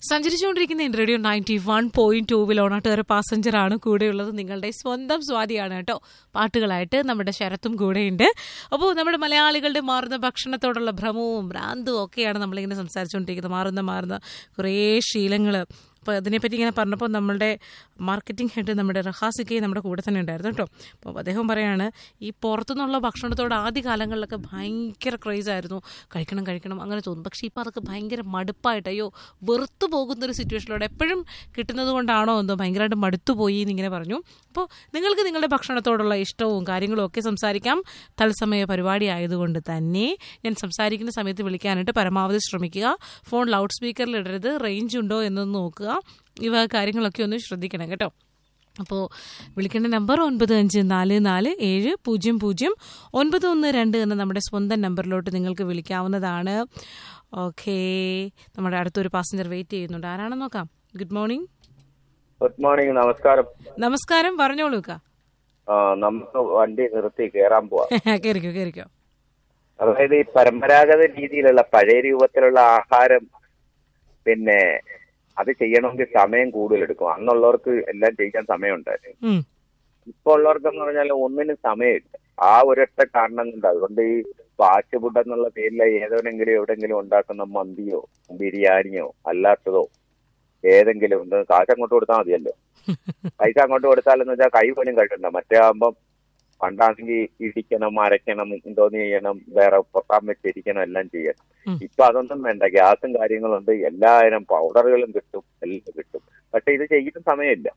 സഞ്ചരിച്ചുകൊണ്ടിരിക്കുന്ന radio ninety one point ടൂവിൽ ഓണാട്ടുകാര പാസഞ്ചറാണ് കൂടെയുള്ളത് നിങ്ങളുടെ സ്വന്തം സ്വാതിയാണ് കേട്ടോ പാട്ടുകളായിട്ട് നമ്മുടെ ശരത്തും കൂടെയുണ്ട് അപ്പോൾ നമ്മുടെ മലയാളികളുടെ മാറുന്ന ഭക്ഷണത്തോടുള്ള ഭ്രമവും ഭ്രാന്തും ഒക്കെയാണ് നമ്മളിങ്ങനെ സംസാരിച്ചുകൊണ്ടിരിക്കുന്നത് മാറുന്ന മാറുന്ന കുറേ ശീലങ്ങൾ അപ്പോൾ അതിനെപ്പറ്റി ഇങ്ങനെ പറഞ്ഞപ്പോൾ നമ്മളുടെ മാർക്കറ്റിംഗ് ഹെഡ് നമ്മുടെ റഹാസിക്ക് നമ്മുടെ കൂടെ തന്നെ ഉണ്ടായിരുന്നു കേട്ടോ അപ്പോൾ അദ്ദേഹം പറയാണ് ഈ പുറത്തുനിന്നുള്ള ഭക്ഷണത്തോട് ആദ്യ കാലങ്ങളിലൊക്കെ ഭയങ്കര ക്രേസ് ആയിരുന്നു കഴിക്കണം കഴിക്കണം അങ്ങനെ തോന്നും പക്ഷേ ഇപ്പോൾ അതൊക്കെ ഭയങ്കര മടുപ്പായിട്ട് അയ്യോ വെറുത്തു പോകുന്ന ഒരു സിറ്റുവേഷനിലൂടെ എപ്പോഴും കിട്ടുന്നത് കൊണ്ടാണോ എന്തോ ഭയങ്കരമായിട്ട് മടുത്തു പോയി എന്നിങ്ങനെ പറഞ്ഞു അപ്പോൾ നിങ്ങൾക്ക് നിങ്ങളുടെ ഭക്ഷണത്തോടുള്ള ഇഷ്ടവും കാര്യങ്ങളും ഒക്കെ സംസാരിക്കാം തത്സമയ പരിപാടി ആയതുകൊണ്ട് തന്നെ ഞാൻ സംസാരിക്കുന്ന സമയത്ത് വിളിക്കാനായിട്ട് പരമാവധി ശ്രമിക്കുക ഫോൺ ലൗഡ് സ്പീക്കറിൽ ഇടരുത് റേഞ്ച് ഉണ്ടോ എന്നൊന്ന് നോക്കുക ഇവ കാര്യങ്ങളൊക്കെ ഒന്ന് ശ്രദ്ധിക്കണം കേട്ടോ അപ്പോൾ വിളിക്കേണ്ട നമ്പർ ഒൻപത് അഞ്ച് നാല് നാല് ഏഴ് പൂജ്യം പൂജ്യം ഒൻപത് ഒന്ന് രണ്ട് എന്ന നമ്മുടെ സ്വന്തം നമ്പറിലോട്ട് നിങ്ങൾക്ക് വിളിക്കാവുന്നതാണ് ഓക്കേ നമ്മുടെ അടുത്തൊരു പാസഞ്ചർ വെയിറ്റ് ചെയ്യുന്നുണ്ട് ആരാണെന്ന് നോക്കാം ഗുഡ് മോർണിംഗ് ഗുഡ് മോർണിംഗ് നമസ്കാരം നമസ്കാരം പറഞ്ഞോളൂ കാ ആ, നമുക്ക് വണ്ടി നിർത്തി കയറാൻ പോവാം കയറിക്കോ കയറിക്കോ അതായത് ഈ പരമ്പരാഗത രീതിയിലുള്ള പഴയ രൂപത്തിലുള്ള ആഹാരം പിന്നെ അത് ചെയ്യണമെങ്കിൽ സമയം കൂടുതലെടുക്കും അന്നുള്ളവർക്ക് എല്ലാം ചെയ്യാൻ സമയമുണ്ടായിരുന്നു ഉം. ഇപ്പൊ ഉള്ളവർക്കെന്ന് പറഞ്ഞാൽ ഒന്നിനും സമയമില്ല ആ ഒരൊറ്റ കാരണം കൊണ്ട് അതുകൊണ്ട് ഈ ഫാസ്റ്റ് ഫുഡ് എന്നുള്ള പേരിൽ ഏതെങ്കിലും എവിടെങ്കിലും ഉണ്ടാക്കുന്ന മന്തിയോ ബിരിയാണിയോ അല്ലാത്തതോ ഏതെങ്കിലും ഉണ്ട് കാശ് അങ്ങോട്ട് കൊടുത്താൽ മതിയല്ലോ പൈസ അങ്ങോട്ട് കൊടുത്താലെന്ന് വെച്ചാൽ കൈ പോലും കഴുകണ്ട മറ്റേ ആകുമ്പം പണ്ടാണെങ്കിൽ ഇടിക്കണം അരയ്ക്കണം എന്തോന്ന് ചെയ്യണം വേറെ പൊട്ടാൻ വെച്ചിരിക്കണം എല്ലാം ചെയ്യണം ഉം. ഇപ്പൊ അതൊന്നും വേണ്ട ഗ്യാസും കാര്യങ്ങളുണ്ട് എല്ലായിരം പൗഡറുകളും കിട്ടും എല്ലാം കിട്ടും പക്ഷെ ഇത് ചെയ്യുന്ന സമയമില്ല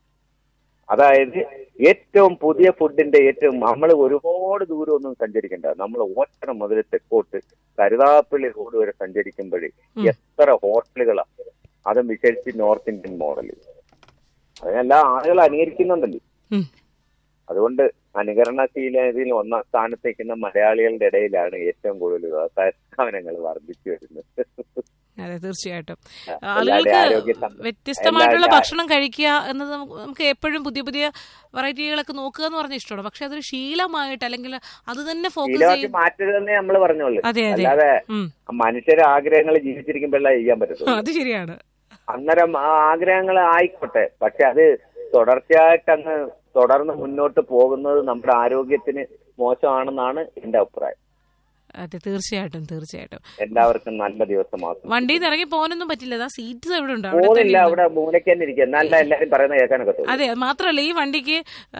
അതായത് ഏറ്റവും പുതിയ ഫുഡിന്റെ ഏറ്റവും നമ്മൾ ഒരുപാട് ദൂരം ഒന്നും സഞ്ചരിക്കണ്ട നമ്മൾ ഓച്ചറ മുതൽ തെക്കോട്ട് കരുതാപ്പള്ളി റോഡ് വരെ സഞ്ചരിക്കുമ്പോഴേ ഉം. എത്ര ഹോട്ടലുകളാണ് അതും വിശേഷിച്ച് നോർത്ത് ഇന്ത്യൻ മോഡൽ അതിനെല്ലാം ആളുകൾ അനുകരിക്കുന്നുണ്ടല്ലോ ഉം. അതുകൊണ്ട് അനുകരണശീലത്തിൽ ഒന്നാം സ്ഥാനത്ത് നിൽക്കുന്ന മലയാളികളുടെ ഇടയിലാണ് ഏറ്റവും കൂടുതൽ വ്യവസായ സ്ഥാപനങ്ങൾ വർദ്ധിച്ചു വരുന്നത് അതെ തീർച്ചയായിട്ടും എല്ലാവരുടെയും ആളുകൾക്ക് ആരോഗ്യ സം- വ്യത്യസ്തമായിട്ടുള്ള എല്ലാവരുടെ- ഭക്ഷണം കഴിക്കുക എന്നത് നമുക്ക് നമുക്ക് എപ്പോഴും പുതിയ പുതിയ വെറൈറ്റികളൊക്കെ നോക്കുക എന്ന് പറഞ്ഞ ഇഷ്ടമാണ് പക്ഷെ അതൊരു ശീലമായിട്ട് അല്ലെങ്കിൽ അത് തന്നെ ഫോക്കസ് ശീലമാക്കി ചെയ്യും മാറ്റരുതെന്നേ നമ്മൾ പറഞ്ഞോളൂ അതെ അതെ അല്ലാതെ ഉം. മനുഷ്യരെ ആഗ്രഹങ്ങൾ ജീവിച്ചിരിക്കുമ്പോഴേ ചെയ്യാൻ പറ്റത്തുള്ളൂ അത് ശരിയാണ് അന്നേരം ആ ആഗ്രഹങ്ങൾ ആയിക്കോട്ടെ പക്ഷെ അത് തുടർച്ചയായിട്ട് അങ്ങ് തുടർന്ന് മുന്നോട്ട് പോകുന്നത് നമ്മുടെ ആരോഗ്യത്തിന് മോശമാണെന്നാണ് എന്റെ അഭിപ്രായം അതെ തീർച്ചയായിട്ടും തീർച്ചയായിട്ടും എല്ലാവർക്കും നല്ല ദിവസമാക്കും വണ്ടിയിൽ നിന്ന് ഇറങ്ങി പോകാനൊന്നും പറ്റില്ല അതാ സീറ്റ് എവിടെ ഉണ്ട് അവിടെ പോകുന്നില്ല തന്നെ അവിടെ മൂലയ്ക്ക് തന്നെ ഇരിക്കുക എന്നല്ല എല്ലാരും പറയുന്നത് കേൾക്കാനൊക്കെ തോന്നും അതെ മാത്രമല്ല ഈ വണ്ടിക്ക്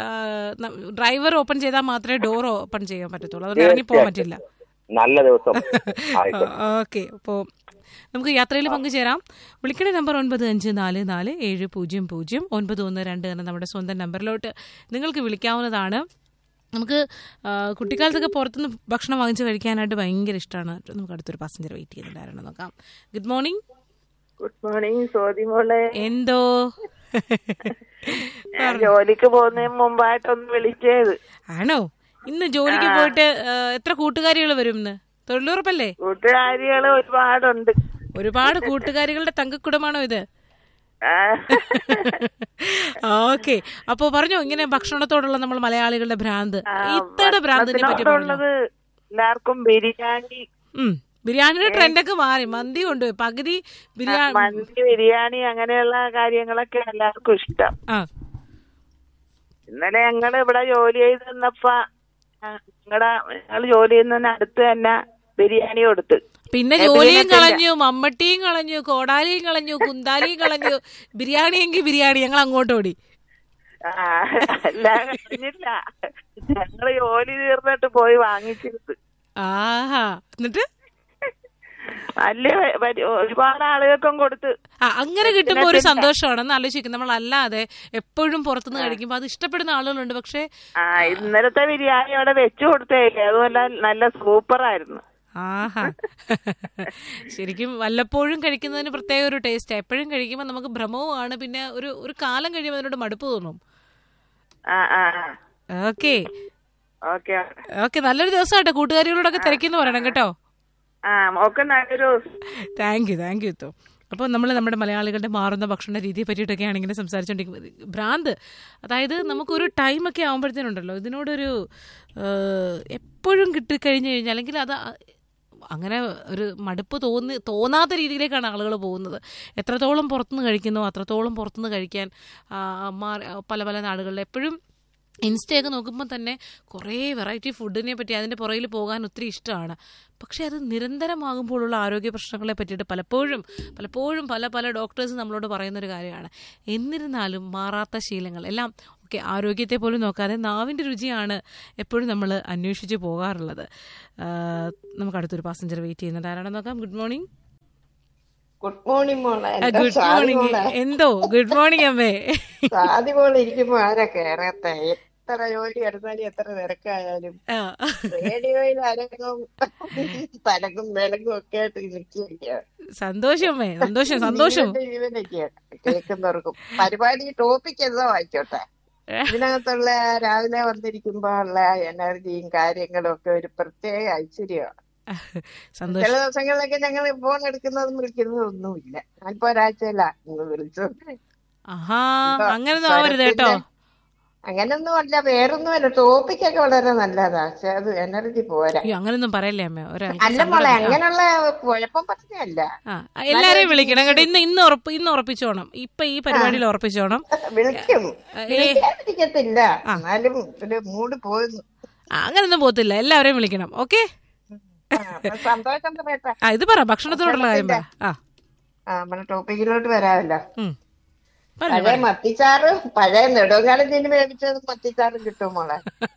ഡ്രൈവർ ഓപ്പൺ ചെയ്താൽ മാത്രമേ ഡോർ ഓപ്പൺ ചെയ്യാൻ പറ്റത്തുള്ളൂ അതുകൊണ്ട് ഇറങ്ങി പോകാൻ പറ്റില്ല നല്ല ദിവസം ആയിക്കോട്ടെ ഓക്കെ അപ്പോൾ നമുക്ക് യാത്രയിൽ പങ്കുചേരാം വിളിക്കേണ്ട നമ്പർ ഒൻപത് അഞ്ച് നാല് നാല് ഏഴ് പൂജ്യം പൂജ്യം ഒൻപത് ഒന്ന് രണ്ട് എന്ന നമ്മുടെ സ്വന്തം നമ്പറിലോട്ട് നിങ്ങൾക്ക് വിളിക്കാവുന്നതാണ് നമുക്ക് ആ, കുട്ടിക്കാലത്തൊക്കെ പുറത്തുനിന്ന് ഭക്ഷണം വാങ്ങിച്ച് കഴിക്കാനായിട്ട് ഭയങ്കര ഇഷ്ടമാണ് നമുക്ക് അടുത്തൊരു പാസഞ്ചർ വെയിറ്റ് ചെയ്യുന്നുണ്ടായിരുന്നു നോക്കാം ഗുഡ് മോർണിംഗ് ഗുഡ് മോർണിംഗ് സോതി മോളെ എന്തോ ഞാൻ ജോലിക്ക് പോകുന്നതിന് മുമ്പായിട്ടൊന്ന് വിളിച്ചത് ആണോ ഇന്ന് ജോലിക്ക് പോയിട്ട് ആ, എത്ര കൂട്ടുകാരികൾ വരും ഇന്ന് തൊഴിലുറപ്പല്ലേ കൂട്ടുകാരികൾ ഒരുപാടുണ്ട് ഒരുപാട് കൂട്ടുകാരികളുടെ തങ്കക്കുടമാണോ ഇത് ആ. ഓക്കെ അപ്പൊ പറഞ്ഞോ ഇങ്ങനെ ഭക്ഷണത്തോടുള്ള നമ്മൾ മലയാളികളുടെ ഭ്രാന്ത് ആ, ഇത്തയുടെ ഭ്രാന്തിനെ പറ്റി പറഞ്ഞു ഭക്ഷണത്തിനോടുള്ളത് എല്ലാവർക്കും ബിരിയാണി ഉം ബിരിയാണിയുടെ ട്രെൻഡൊക്കെ മാറി മന്തി കൊണ്ടുപോയി പകുതി ബിരിയാണി മന്തി ബിരിയാണി അങ്ങനെയുള്ള കാര്യങ്ങളൊക്കെ എല്ലാവർക്കും ഇഷ്ടം ആ ഇന്നലെ ഞങ്ങൾ ഇവിടെ ജോലി ചെയ്ത് നിന്നപ്പോ ഞങ്ങളുടെ ഞങ്ങൾ ജോലി ചെയ്യുന്നതിന് അടുത്ത് തന്നെ ബിരിയാണി കൊടുത്ത് പിന്നെ ഏ, ജോലിയും ബിരിയാണി കളഞ്ഞു മമ്മട്ടിയും കളഞ്ഞു കോടാലിയും കളഞ്ഞു കുന്താലിയും കളഞ്ഞു ബിരിയാണി എങ്കിൽ ബിരിയാണി ഞങ്ങൾ അങ്ങോട്ട് ഓടി ആ എല്ലാം കഴിഞ്ഞില്ല ഞങ്ങള് ജോലി തീർന്നിട്ട് പോയി വാങ്ങിച്ചിരുന്നു ആഹാ എന്നിട്ട് വലിയ വലിയ- ഒരുപാട് ആളുകൾക്കും കൊടുത്ത് ആ അങ്ങനെ കിട്ടുമ്പോൾ ഒരു സന്തോഷമാണ് ആലോചിക്കും നമ്മൾ അല്ലാതെ എപ്പോഴും പുറത്തുനിന്ന് കഴിക്കുമ്പോൾ അത് ഇഷ്ടപ്പെടുന്ന ആളുകളുണ്ട് പക്ഷേ ആ ഇന്നലത്തെ ബിരിയാണി അവിടെ വെച്ചു കൊടുത്തേക്കെ അതുമല്ല നല്ല സൂപ്പർ ആയിരുന്നു ആഹാ ശരിക്കും വല്ലപ്പോഴും കഴിക്കുന്നതിന് പ്രത്യേക ഒരു ടേസ്റ്റ് എപ്പോഴും കഴിക്കുമ്പോൾ നമുക്ക് ഭ്രമവുമാണ് പിന്നെ ഒരു ഒരു കാലം കഴിയുമ്പോൾ അതിനോട് മടുപ്പ് തോന്നും ആ ആ ഓക്കെ ഓക്കെ ഓക്കെ നല്ലൊരു ദിവസമായിട്ട് കൂട്ടുകാരികളോടൊക്കെ തിരക്കിന്ന് പറയണം കേട്ടോ ആ മോക്ക് നല്ലൊരു താങ്ക് യു താങ്ക് യു തോ അപ്പോൾ നമ്മൾ നമ്മുടെ മലയാളികളുടെ മാറുന്ന ഭക്ഷണ രീതിയെ പറ്റിയിട്ടൊക്കെയാണ് ഇങ്ങനെ സംസാരിച്ചുകൊണ്ടിരിക്കുന്നത് ഭ്രാന്ത് അതായത് നമുക്കൊരു ടൈമൊക്കെ ആകുമ്പോഴത്തേനുണ്ടല്ലോ ഇതിനോടൊരു ഏഹ്, എപ്പോഴും കിട്ടിക്കഴിഞ്ഞ് കഴിഞ്ഞാൽ അല്ലെങ്കിൽ അത് അങ്ങനെ ഒരു മടുപ്പ് തോന്നി തോന്നാത്ത രീതിയിലേക്കാണ് ആളുകൾ പോകുന്നത് എത്രത്തോളം പുറത്തുനിന്ന് കഴിക്കുന്നോ അത്രത്തോളം പുറത്തുനിന്ന് കഴിക്കാൻ ആ, മാറി പല പല നാടുകളിൽ എപ്പോഴും ഇൻസ്റ്റയൊക്കെ നോക്കുമ്പോൾ തന്നെ കുറേ വെറൈറ്റി ഫുഡിനെ പറ്റി അതിൻ്റെ പുറകിൽ പോകാൻ ഒത്തിരി ഇഷ്ടമാണ് പക്ഷേ അത് നിരന്തരമാകുമ്പോഴുള്ള ആരോഗ്യ പ്രശ്നങ്ങളെ പറ്റിയിട്ട് പലപ്പോഴും പലപ്പോഴും പല പല ഡോക്ടേഴ്സ് നമ്മളോട് പറയുന്നൊരു കാര്യമാണ് എന്നിരുന്നാലും മാറാത്ത ശീലങ്ങൾ എല്ലാം ഓക്കെ ആരോഗ്യത്തെ പോലും നോക്കാതെ നാവിൻ്റെ രുചിയാണ് എപ്പോഴും നമ്മൾ അന്വേഷിച്ച് പോകാറുള്ളത് ആ, നമുക്ക് അടുത്തൊരു പാസഞ്ചർ വെയിറ്റ് ചെയ്യുന്നുണ്ട് ആരാണെന്ന് നോക്കാം ഗുഡ് മോർണിംഗ് ഗുഡ് മോർണിംഗ് മോളെ എന്റെ ഗുഡ് സാധി മോർണിംഗ് മോളെ എന്തോ ഗുഡ് മോർണിംഗ് അമ്മേ സാധി മോളെ ഇരിക്കുമ്പോ ആരാ കേറത്തെ എത്ര ജോലി എടുത്താലും എത്ര തിരക്കായാലും ആ. റേഡിയോയിൽ അരങ്ങും തലക്കും വിലങ്ങും ഒക്കെ ആയിട്ട് നിൽക്കുക സന്തോഷം അമ്മേ സന്തോഷം സന്തോഷം ജീവനൊക്കെ കേൾക്കുന്നവർക്കും പരിപാടി ടോപ്പിക് എന്താ വായിച്ചോട്ടെ ഇതിനകത്തുള്ള രാവിലെ വന്നിരിക്കുമ്പോ ഉള്ള എനർജിയും കാര്യങ്ങളും ഒക്കെ ഒരു പ്രത്യേക ഐശ്വര്യമാണ് സന്തോഷം ചില ദിവസങ്ങളിലൊക്കെ ഞങ്ങൾ ഫോൺ എടുക്കുന്നതും വിളിക്കുന്നതും ഒന്നുമില്ല ഞാനിപ്പോ ഒരാഴ്ചയല്ല നിങ്ങൾ വിളിച്ചത് ആഹാ അങ്ങനൊന്നും ആവരുത് കേട്ടോ അങ്ങനൊന്നും അല്ല വേറൊന്നും അല്ല ടോപ്പിക്കൊക്കെ വളരെ നല്ലതാ പക്ഷെ അത് എനർജി പോരാ അയ്യോ അങ്ങനൊന്നും പറയല്ലേ അമ്മ ഒരാൾക്ക് അല്ല സങ്കടം മോളെ വരും. അങ്ങനെയുള്ള കുഴപ്പം പറഞ്ഞല്ല ആ ആ, എല്ലാരെയും വിളിക്കണം കേട്ടോ ഇന്ന് ഇന്ന് ഉറപ്പ് ഇന്ന് ഉറപ്പിച്ചോണം ഇപ്പൊ ഈ പരിപാടിയിൽ ഉറപ്പിച്ചോണം വിളിക്കും ഏ. വിളിക്കാതിരിക്കത്തില്ല എന്നാലും ഒരു മൂഡ് പോയിരുന്നു ആ, അങ്ങനൊന്നും പോത്തില്ല എല്ലാവരെയും വിളിക്കണം ഓക്കെ ആ, അപ്പൊ സന്തോഷം പറയട്ടെ ആ ഇത് പറ ഭക്ഷണത്തിനോടുള്ള കാര്യം പറ ആ ആ നമ്മുടെ ടോപ്പിക്കിലോട്ട് വരാമല്ലോ ഉം. പറഞ്ഞു പഴയ മത്തിച്ചാറും പഴയ നെടുങ്കാലത്തിന് വേവിച്ചതും മത്തിച്ചാറും കിട്ടും മോളെ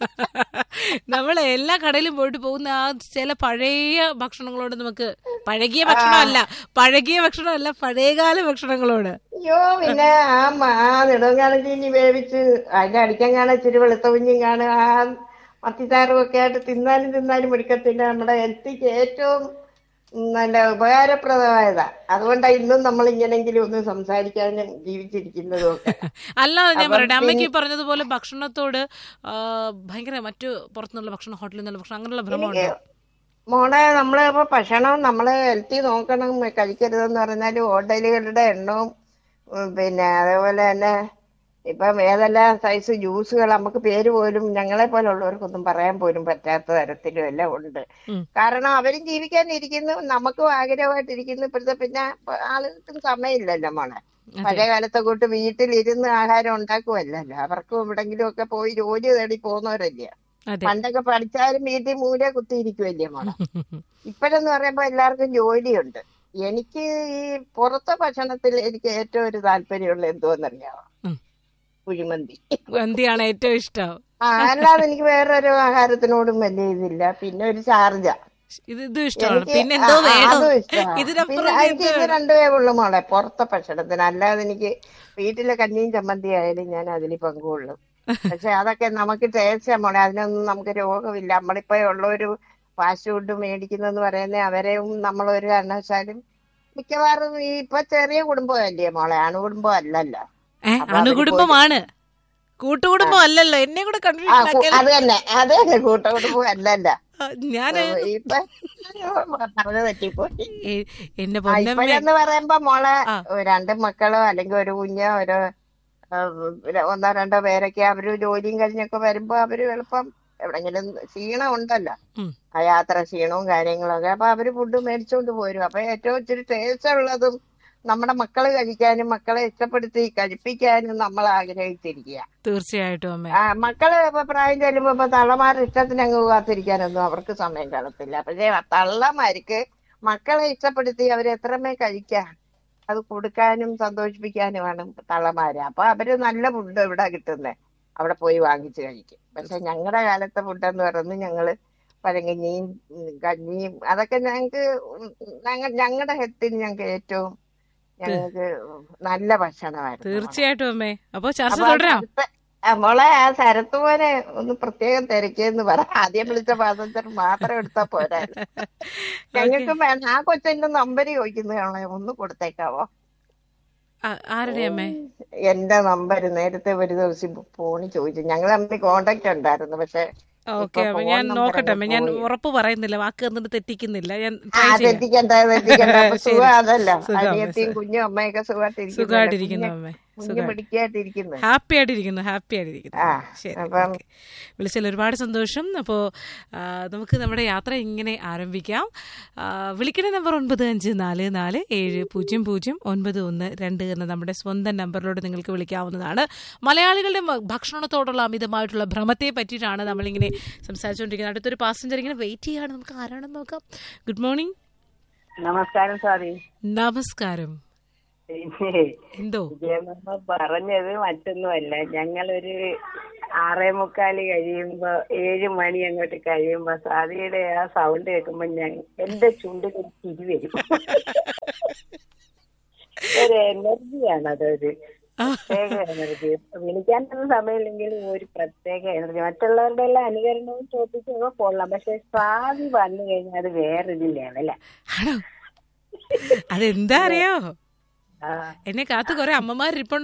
നമ്മൾ എല്ലാ കടയിലും പോയിട്ട് പോകുന്ന ആ ചില പഴയ ഭക്ഷണങ്ങളോട് നമുക്ക് പഴകിയ ഭക്ഷണമല്ല പഴകിയ ഭക്ഷണമല്ല പഴയകാല ഭക്ഷണങ്ങളോട് അയ്യോ പിന്നെ ആ മ- ആ നെടുങ്കാലത്തിന് വേവിച്ച് അതിന്റെ അടിക്കാൻ കാണാൻ ഇച്ചിരി വെളുത്ത കുഞ്ഞും കാണും ആ മത്തിച്ചാറും ഒക്കെ ആയിട്ട് തിന്നാലും തിന്നാലും എടുക്കത്തില്ല നമ്മുടെ ഹെൽത്തിക്ക് ഏറ്റവും നല്ല ഉപകാരപ്രദമായതാ അതുകൊണ്ടാണ് ഇന്നും നമ്മൾ ഇങ്ങനെങ്കിലും ഒന്ന് സംസാരിക്കാനും ജീവിച്ചിരിക്കുന്നതും ഒക്കെ അല്ലാതെ ഞാൻ അപ്പം പറയട്ടെ അമ്മയ്ക്ക് ഈ പറഞ്ഞതുപോലെ ഭക്ഷണത്തോട് ആ, ഭയങ്കര മറ്റു പുറത്തുനിന്നുള്ള ഭക്ഷണം ഹോട്ടലിൽ നിന്നുള്ള ഭക്ഷണം അങ്ങനെയുള്ള ഭ്രമമുണ്ടോ മോളെ നമ്മള് ഇപ്പൊ ഭക്ഷണം നമ്മള് ഹെൽത്തി നോക്കണം കഴിക്കരുതെന്ന് പറഞ്ഞാല് ഹോട്ടലുകളുടെ എണ്ണവും ഉം, പിന്നെ അതേപോലെ തന്നെ ഇപ്പം ഏതെല്ലാം സൈസ് ജ്യൂസുകൾ നമുക്ക് പേര് പോലും ഞങ്ങളെ പോലുള്ളവർക്കൊന്നും പറയാൻ പോലും പറ്റാത്ത തരത്തിലും എല്ലാം ഉണ്ട് ഉം. കാരണം അവരും ജീവിക്കാനിരിക്കുന്നു നമുക്കും ആഗ്രഹമായിട്ടിരിക്കുന്നു ഇപ്പോഴത്തെ പിന്നെ ആളുകൾക്കും സമയമില്ലല്ലോ മോളെ പഴയ കാലത്തെ കൂട്ട് വീട്ടിലിരുന്ന് ആഹാരം ഉണ്ടാക്കുമല്ലല്ലോ അവർക്കും എവിടെങ്കിലും ഒക്കെ പോയി ജോലി തേടി പോകുന്നവരല്ലേ അതെ പണ്ടൊക്കെ പഠിച്ചാലും വീട്ടിൽ മൂല കുത്തിയിരിക്കുമല്ലേ മോളെ ഇപ്പോഴെന്ന് പറയുമ്പോ എല്ലാവർക്കും ജോലിയുണ്ട് എനിക്ക് ഈ പുറത്തെ ഭക്ഷണത്തിൽ എനിക്ക് ഏറ്റവും ഒരു താല്പര്യമുള്ള എന്തോന്നറിയാമോ ഉം. കുഴിമന്തി എന്തിയാണ് ഏറ്റവും ഇഷ്ടം ആ അല്ലാതെ എനിക്ക് വേറൊരു ആഹാരത്തിനോടും വലിയ ഇതില്ല പിന്നെ ഒരു ചാർജ ഇത് ഇതും ഇഷ്ടമാണ് എനിക്ക് പിന്നെ എന്തോ ആ, വേണം അതും ഇഷ്ടമാണ്. പിന്നെ ഇതിനപ്പുറം എനിക്ക് ഇത് രണ്ടുപേ ഉള്ളു മോളെ പുറത്തെ ഭക്ഷണത്തിന് അല്ലാതെ എനിക്ക് വീട്ടിലെ കഞ്ഞിയും ചമ്മന്തി ആയാലും ഞാൻ അതിന് പങ്കുകൊള്ളും പക്ഷെ അതൊക്കെ നമുക്ക് ടേസ്റ്റാ മോളെ അതിനൊന്നും നമുക്ക് രോഗമില്ല നമ്മളിപ്പോ ഉള്ള ഒരു ഫാസ്റ്റ് ഫുഡ് മേടിക്കുന്നെന്ന് പറയുന്നത് അവരെയും നമ്മളൊരു കാരണവശാലും മിക്കവാറും ഈ ഇപ്പൊ ചെറിയ കുടുംബമല്ലേ മോളെ അണുകുടുംബം അല്ലല്ലോ ഏ അപ്പൊ അവര് അണുകുടുംബമാണ് കൂട്ടുകുടുംബം അല്ലല്ലോ എന്നെ കൂടെ ആ കൺഫ്യൂഷൻ കു- അത് തന്നെ അത് തന്നെ കൂട്ടുകുടുംബം അല്ലല്ലോ ഞാൻ ഇപ്പൊ പറഞ്ഞു തെറ്റിപ്പോയി എന്റെ ആ, പൊന്നമ്മ ഇപ്പോഴെന്ന് പറയുമ്പോ മോളെ ആ. രണ്ട് മക്കളോ അല്ലെങ്കിൽ ഒരു കുഞ്ഞോ ഒരു ആ, ഒരു ഒന്നോ രണ്ടോ പേരൊക്കെ അവര് ജോലിയും കഴിഞ്ഞൊക്കെ വരുമ്പോ അവര് എളുപ്പം എവിടെങ്കിലും ക്ഷീണം ഉണ്ടല്ലോ ഉം. ആ യാത്ര ക്ഷീണവും കാര്യങ്ങളും ഒക്കെ അപ്പൊ അവര് ഫുഡ് മേടിച്ചോണ്ട് പോരും അപ്പൊ ഏറ്റവും ഇച്ചിരി ടേസ്റ്റ് ഉള്ളതും നമ്മുടെ മക്കള് കഴിക്കാനും മക്കളെ ഇഷ്ടപ്പെടുത്തി കഴിപ്പിക്കാനും നമ്മൾ ആഗ്രഹിച്ചിരിക്കുക തീർച്ചയായിട്ടും അമ്മ ആ മക്കള് ഇപ്പൊ പ്രായം ചെല്ലുമ്പോ ഇപ്പൊ തള്ളമാരുടെ ഇഷ്ടത്തിന് അങ്ങ് കാത്തിരിക്കാനൊന്നും അവർക്ക് സമയം കാണത്തില്ല പക്ഷേ തള്ളമാർക്ക് മക്കളെ ഇഷ്ടപ്പെടുത്തി അവര് എത്രമേ കഴിക്കാൻ അത് കൊടുക്കാനും സന്തോഷിപ്പിക്കാനുമാണ് തള്ളമാര് അപ്പൊ അവര് നല്ല ഫുഡ് ഇവിടെ കിട്ടുന്നേ അവിടെ പോയി വാങ്ങിച്ച് കഴിക്കും പക്ഷെ ഞങ്ങളുടെ കാലത്തെ ഫുഡ് എന്ന് പറയുന്നത് ഞങ്ങള് പഴങ്കഞ്ഞിയും ഉം, കഞ്ഞിയും അതൊക്കെ ഞങ്ങക്ക് ഞങ്ങളുടെ ഹെൽത്തിന് ഞങ്ങൾക്ക് ഏറ്റവും ഞങ്ങൾക്ക് നല്ല ഭക്ഷണമായിരുന്നു തീർച്ചയായിട്ടും അമ്മേ അപ്പൊ ചർച്ച അപ്പൊ തുടരാം അടുത്ത- ആ, മോളെ ആ ശരത്ത് മോനെ ഒന്ന് പ്രത്യേകം തിരക്കിയെന്ന് പറ ആദ്യം വിളിച്ച പാസഞ്ചർ മാത്രം എടുത്താ പോരാ ഞങ്ങൾക്ക് വേണം ആ കൊച്ചിന്റെ നമ്പർ ചോദിക്കുന്നതാണോ ഒന്ന് കൊടുത്തേക്കാവോ ആ- ആരുടെ അമ്മേ എന്റെ നമ്പർ നേരത്തെ ഒരു ദിവസം ഫോണിൽ ചോദിച്ചു ഞങ്ങൾ തമ്മിൽ കോണ്ടാക്ട് ഉണ്ടായിരുന്നു പക്ഷെ ഓക്കെ ഇപ്പൊ അമ്മ phone ഞാൻ number നോക്കട്ടെ അങ്ങ് അമ്മ ഞാൻ പോയി. ഉറപ്പ് പറയുന്നില്ല വാക്ക് എന്നിട്ട് തെറ്റിക്കുന്നില്ല ഞാൻ ആ ട്രൈ ചെയ്യാം തെറ്റിക്കണ്ട തെറ്റിക്കണ്ട അപ്പൊ ശരി. സുഖം അതല്ല സുഖം, അനിയത്തിയും സുഖം. കുഞ്ഞും അമ്മയൊക്കെ സുഖമായിട്ടിരിക്കുന്നു സുഖമായിട്ടിരിക്കുന്നു അമ്മേ മുങ്ങി പിടിക്കായിട്ടിരിക്കുന്നത് ഹാപ്പി ആയിട്ടിരിക്കുന്നു ഹാപ്പി ആയിട്ടിരിക്കുന്നു ആ, ശരി അപ്പം- ഓക്കേ. വിളിച്ചതിൽ ഒരുപാട് സന്തോഷം അപ്പോൾ നമുക്ക് നമ്മുടെ യാത്ര ഇങ്ങനെ ആരംഭിക്കാം ആ, വിളിക്കുന്ന നമ്പർ ഒൻപത് അഞ്ച് നാല് നാല് ഏഴ് പൂജ്യം പൂജ്യം ഒൻപത് ഒന്ന് രണ്ട് എന്ന നമ്മുടെ സ്വന്തം നമ്പറിലൂടെ നിങ്ങൾക്ക് വിളിക്കാവുന്നതാണ് മലയാളികളുടെ മ- ഭക്ഷണത്തോടുള്ള അമിതമായിട്ടുള്ള ഭ്രമത്തെ പറ്റിയിട്ടാണ് നമ്മളിങ്ങനെ സംസാരിച്ചുകൊണ്ടിരിക്കുന്നത് അടുത്തൊരു പാസഞ്ചർ ഇങ്ങനെ വെയിറ്റ് ചെയ്യാണ് നമുക്ക് ആരാണെന്ന് നോക്കാം ഗുഡ് മോർണിംഗ് നമസ്കാരം സ്വാതി നമസ്കാരം പിന്നെ എന്തോ വിജയമ്മ പറഞ്ഞത് മറ്റൊന്നുമല്ല ഞങ്ങളൊരു ആറേ മുക്കാല് കഴിയുമ്പോ ഏഴ് മണി അങ്ങോട്ട് കഴിയുമ്പോ സ്വാതിയുടെ ആ സൗണ്ട് കേൾക്കുമ്പോ ഞാൻ എന്റെ ചുണ്ടിൽ ഒരു ചിരി വരും ഒരു എനർജിയാണ് അതൊരു പ്രത്യേക എനർജി വിളിക്കാനൊന്നും സമയമില്ലെങ്കിൽ ഒരു പ്രത്യേക എനർജി മറ്റുള്ളവരുടെ എല്ലാം അനുകരണവും ചോദിച്ചും ഒക്കെ കൊള്ളാം പക്ഷെ സ്വാതി വന്നു കഴിഞ്ഞാൽ അത് വേറൊരു ലെവലാ ആണോ അതെന്താ അറിയോ ആ എന്നെ കാത്ത് കുറെ അമ്മമാർ ഇരിപ്പുണ്ട്